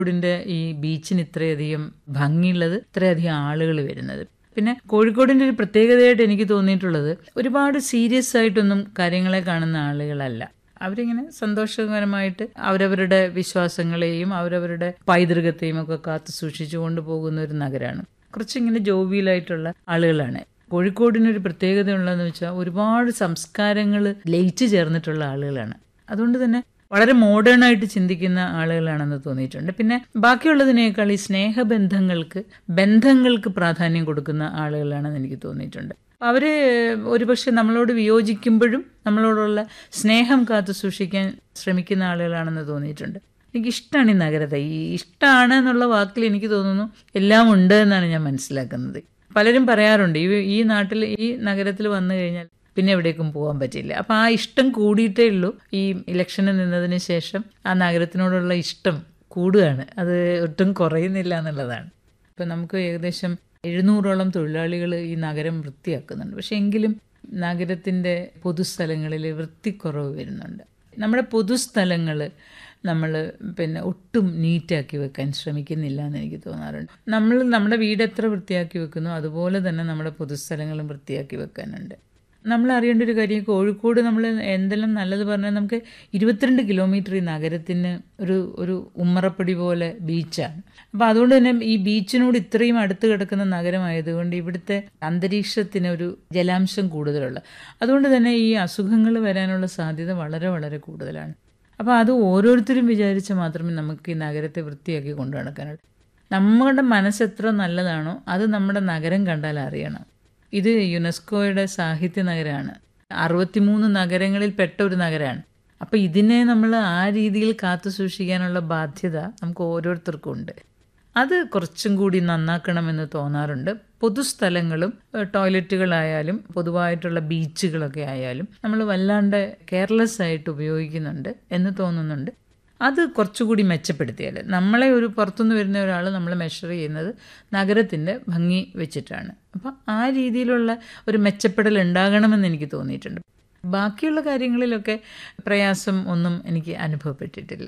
കോഴിക്കോടിന്റെ ഈ ബീച്ചിന് ഇത്രയധികം ഭംഗിയുള്ളത് ഇത്രയധികം ആളുകൾ വരുന്നത് പിന്നെ കോഴിക്കോടിന്റെ ഒരു പ്രത്യേകതയായിട്ട് എനിക്ക് തോന്നിയിട്ടുള്ളത് ഒരുപാട് സീരിയസ് ആയിട്ടൊന്നും കാര്യങ്ങളെ കാണുന്ന ആളുകളല്ല അവരിങ്ങനെ സന്തോഷകരമായിട്ട് അവരവരുടെ വിശ്വാസങ്ങളെയും അവരവരുടെ പൈതൃകത്തെയും ഒക്കെ കാത്തു സൂക്ഷിച്ചു കൊണ്ടുപോകുന്ന ഒരു നഗരമാണ് കുറച്ചിങ്ങനെ ജോവിയലായിട്ടുള്ള ആളുകളാണ് കോഴിക്കോടിനൊരു പ്രത്യേകത ഉള്ളതെന്ന് വെച്ചാൽ ഒരുപാട് സംസ്കാരങ്ങൾ ലയിച്ചു ചേർന്നിട്ടുള്ള ആളുകളാണ് അതുകൊണ്ട് തന്നെ വളരെ മോഡേൺ ആയിട്ട് ചിന്തിക്കുന്ന ആളുകളാണെന്ന് തോന്നിയിട്ടുണ്ട് പിന്നെ ബാക്കിയുള്ളതിനേക്കാൾ ഈ സ്നേഹബന്ധങ്ങൾക്ക് ബന്ധങ്ങൾക്ക് പ്രാധാന്യം കൊടുക്കുന്ന ആളുകളാണെന്ന് എനിക്ക് തോന്നിയിട്ടുണ്ട് അവര് ഒരുപക്ഷെ നമ്മളോട് വിയോജിക്കുമ്പോഴും നമ്മളോടുള്ള സ്നേഹം കാത്തു സൂക്ഷിക്കാൻ ശ്രമിക്കുന്ന ആളുകളാണെന്ന് തോന്നിയിട്ടുണ്ട് എനിക്ക് ഇഷ്ടമാണ് ഈ നഗരത്തെ ഈ ഇഷ്ടമാണ് എന്നുള്ള വാക്കിൽ എനിക്ക് തോന്നുന്നു എല്ലാം ഉണ്ട് എന്നാണ് ഞാൻ മനസ്സിലാക്കുന്നത് പലരും പറയാറുണ്ട് ഈ ഈ നാട്ടിൽ ഈ നഗരത്തിൽ വന്നു കഴിഞ്ഞാൽ പിന്നെ എവിടേക്കും പോകാൻ പറ്റില്ല അപ്പം ആ ഇഷ്ടം കൂടിയിട്ടേ ഉള്ളൂ ഈ ഇലക്ഷന് നിന്നതിന് ശേഷം ആ നഗരത്തിനോടുള്ള ഇഷ്ടം കൂടുകയാണ് അത് ഒട്ടും കുറയുന്നില്ല എന്നുള്ളതാണ് ഇപ്പം നമുക്ക് ഏകദേശം എഴുന്നൂറോളം തൊഴിലാളികൾ ഈ നഗരം വൃത്തിയാക്കുന്നുണ്ട് പക്ഷെ എങ്കിലും നഗരത്തിൻ്റെ പൊതുസ്ഥലങ്ങളിൽ വൃത്തിക്കുറവ് വരുന്നുണ്ട് നമ്മുടെ പൊതുസ്ഥലങ്ങൾ നമ്മൾ പിന്നെ ഒട്ടും നീറ്റാക്കി വെക്കാൻ ശ്രമിക്കുന്നില്ല എന്ന് എനിക്ക് തോന്നാറുണ്ട് നമ്മൾ നമ്മുടെ വീട് എത്ര വൃത്തിയാക്കി വെക്കുന്നു അതുപോലെ തന്നെ നമ്മുടെ പൊതുസ്ഥലങ്ങളും വൃത്തിയാക്കി വെക്കാനുണ്ട് നമ്മൾ അറിയേണ്ട ഒരു കാര്യം കോഴിക്കോട് നമ്മൾ എന്തെല്ലാം നല്ലത് പറഞ്ഞാൽ നമുക്ക് ഇരുപത്തിരണ്ട് കിലോമീറ്റർ ഈ നഗരത്തിന് ഒരു ഒരു ഉമ്മറപ്പടി പോലെ ബീച്ചാണ് അപ്പോൾ അതുകൊണ്ട് തന്നെ ഈ ബീച്ചിനോട് ഇത്രയും അടുത്ത് കിടക്കുന്ന നഗരമായതുകൊണ്ട് ഇവിടുത്തെ അന്തരീക്ഷത്തിന് ഒരു ജലാംശം കൂടുതലുള്ള അതുകൊണ്ട് തന്നെ ഈ അസുഖങ്ങൾ വരാനുള്ള സാധ്യത വളരെ വളരെ കൂടുതലാണ് അപ്പോൾ അത് ഓരോരുത്തരും വിചാരിച്ച് മാത്രമേ നമുക്ക് ഈ നഗരത്തെ വൃത്തിയാക്കി കൊണ്ടു നടക്കാനുള്ളൂ നമ്മുടെ മനസ്സ് എത്ര നല്ലതാണോ അത് നമ്മുടെ നഗരം കണ്ടാൽ അറിയണം ഇത് യുനെസ്കോയുടെ സാഹിത്യ നഗരമാണ് അറുപത്തിമൂന്ന് നഗരങ്ങളിൽ പെട്ട ഒരു നഗരമാണ് അപ്പോൾ ഇതിനെ നമ്മൾ ആ രീതിയിൽ കാത്തു സൂക്ഷിക്കാനുള്ള ബാധ്യത നമുക്ക് ഓരോരുത്തർക്കും ഉണ്ട് അത് കുറച്ചും കൂടി നന്നാക്കണമെന്ന് തോന്നാറുണ്ട് പൊതുസ്ഥലങ്ങളും ടോയ്ലറ്റുകളായാലും പൊതുവായിട്ടുള്ള ബീച്ചുകളൊക്കെ ആയാലും നമ്മൾ വല്ലാണ്ട് കെയർലെസ് ആയിട്ട് ഉപയോഗിക്കുന്നുണ്ട് എന്ന് തോന്നുന്നുണ്ട് അത് കുറച്ചുകൂടി മെച്ചപ്പെടുത്തിയാൽ നമ്മളെ ഒരു പുറത്തുനിന്ന് വരുന്ന ഒരാൾ നമ്മൾ മെഷർ ചെയ്യുന്നത് നഗരത്തിൻ്റെ ഭംഗി വെച്ചിട്ടാണ് അപ്പം ആ രീതിയിലുള്ള ഒരു മെച്ചപ്പെടൽ ഉണ്ടാകണമെന്ന് എനിക്ക് തോന്നിയിട്ടുണ്ട് ബാക്കിയുള്ള കാര്യങ്ങളിലൊക്കെ പ്രയാസം ഒന്നും എനിക്ക് അനുഭവപ്പെട്ടിട്ടില്ല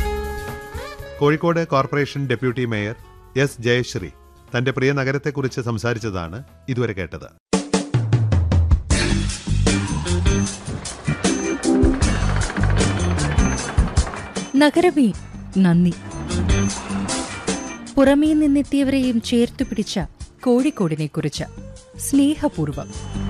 Kozhikode corporation deputy mayor S Jayashree തന്റെ പ്രിയ നഗരത്തെക്കുറിച്ച് സംസാരിച്ചതാണ് ഇതുവരെ കേട്ടത് നഗരമേ നന്ദി പുറമേ നിന്നെത്തിയവരെയും ചേർത്തു പിടിച്ച കോഴിക്കോടിനെ കുറിച്ച് സ്നേഹപൂർവം